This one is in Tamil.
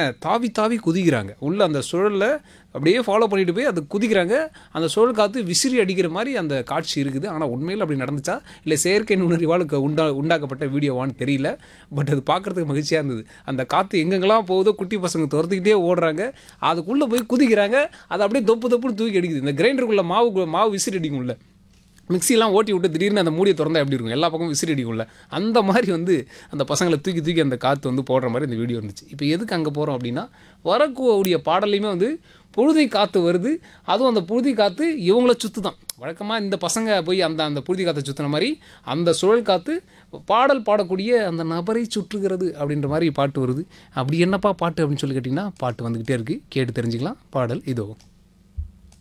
தாவி தாவி குதிக்கிறாங்க உள்ள அந்த சுழலில் அப்படியே ஃபாலோ பண்ணிட்டு போய் அது குதிக்கிறாங்க அந்த சுழல் காற்று விசிறி அடிக்கிற மாதிரி அந்த காட்சி இருக்குது ஆனால் உண்மையில் அப்படி நடந்துச்சா இல்லை செயற்கை நுண்ணறிவால் க- உண்டா உண்டாக்கப்பட்ட வீடியோவான்னு தெரியல பட் அது பார்க்குறதுக்கு மகிழ்ச்சியாக இருந்தது அந்த காற்று எங்கெங்கெல்லாம் போகுதோ குட்டி பசங்க துரத்துக்கிட்டே ஓடுறாங்க அதுக்குள்ளே போய் குதிக்கிறாங்க அது அப்படியே தொப்பு தொப்புன்னு தூக்கி அடிக்குது இந்த கிரைண்டருக்குள்ளே மாவு மாவு விசிறி அடிக்கும்ல மிக்சிலாம் ஓட்டி விட்டு திடீர்னு அந்த மூடியை திறந்தா எப்படி இருக்கும் எல்லா பக்கமும் விசிறி அடிக்கும்ல அந்த மாதிரி வந்து அந்த பசங்களை தூக்கி தூக்கி அந்த காற்று வந்து போடுற மாதிரி இந்த வீடியோ இருந்துச்சு இப்போ எதுக்கு அங்கே போகிறோம் அப்படின்னா வரக்கூடிய பாடலையுமே வந்து புழுதி காற்று வருது அதுவும் அந்த புழுதி காற்று இவங்கள சுற்று தான் வழக்கமாக இந்த பசங்க போய் அந்த அந்த புழுதி காற்றை சுற்றின மாதிரி அந்த சுழல் காற்று பாடல் பாடக்கூடிய அந்த நபரை சுற்றுகிறது அப்படின்ற மாதிரி பாட்டு வருது அப்படி என்னப்பா பாட்டு அப்படின்னு சொல்லி கேட்டிங்கன்னா பாட்டு வந்துக்கிட்டே இருக்குது கேட்டு தெரிஞ்சுக்கலாம் பாடல் இதோ